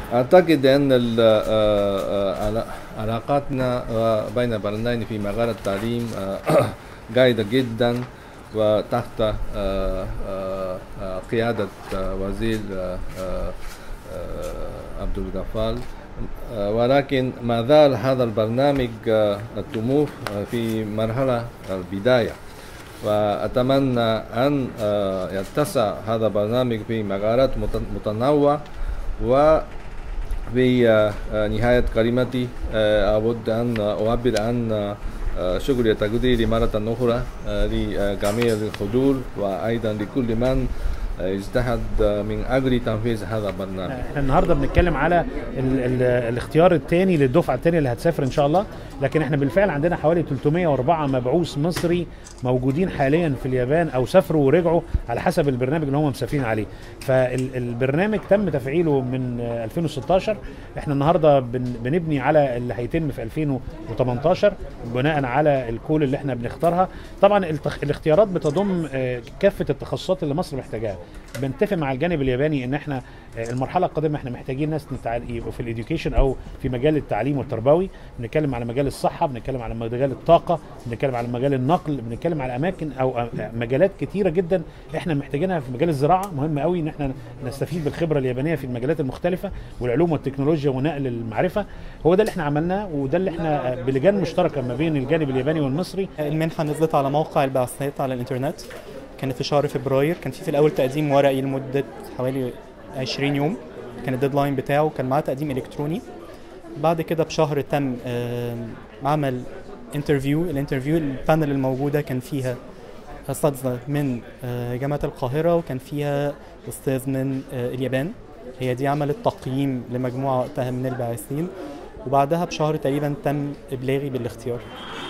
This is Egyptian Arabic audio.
أعتقد أن ال- آه، آه، علا- علاقاتنا آه، بين البلدين في مجال التعليم آه، جيدة جدا وتحت آه، آه، آه، قيادة آه، وزير آه، آه، آه، عبد الغفار آه، ولكن ما زال هذا البرنامج آه، الطموح آه، في مرحلة البداية وأتمنى أن آه، يتسع هذا البرنامج في مجالات مت- متنوعة وفي آه، آه، نهاية كلمتي آه، أود أن أعبر عن آه، شكر تقديري مرة أخرى آه، لجميع الحضور وأيضا لكل من آه، اجتهد آه، من أجل تنفيذ هذا البرنامج احنا النهارده بنتكلم على ال ال الاختيار الثاني للدفعه الثانيه اللي هتسافر ان شاء الله لكن احنا بالفعل عندنا حوالي 304 مبعوث مصري موجودين حاليا في اليابان او سافروا ورجعوا على حسب البرنامج اللي هم مسافرين عليه فالبرنامج تم تفعيله من آه، 2016 احنا النهارده بن بنبني على اللي هيتم في 2018 بناء على الكول اللي احنا بنختارها طبعا التخ... الاختيارات بتضم آه، كافه التخصصات اللي مصر محتاجاها بنتفق مع الجانب الياباني ان احنا آه، المرحله القادمه احنا محتاجين ناس نتع- يبقوا في الاديوكيشن او في مجال التعليم والتربوي بنتكلم على مجال الصحه بنتكلم على مجال الطاقه بنتكلم على مجال النقل بنتكلم على اماكن او آه، مجالات كتيره جدا احنا محتاجينها في مجال الزراعه مهم قوي ان احنا نستفيد بالخبره اليابانيه في المجالات المختلفه والعلوم والتكنولوجيا ونقل المعرفه هو ده اللي احنا عملناه وده اللي احنا آه، بلجان مشتركه ما بين الجانب الياباني والمصري المنحة نزلت على موقع البعثات على الإنترنت كانت في شهر فبراير كان في في الأول تقديم ورقي لمدة حوالي 20 يوم كان الديدلاين بتاعه كان معاه تقديم إلكتروني بعد كده بشهر تم آم، عمل انترفيو الانترفيو البانل الموجودة كان فيها أساتذة من آه، جامعة القاهرة وكان فيها أستاذ من آه، اليابان هي دي عملت تقييم لمجموعة وقتها من الباحثين وبعدها بشهر تقريبا تم إبلاغي بالاختيار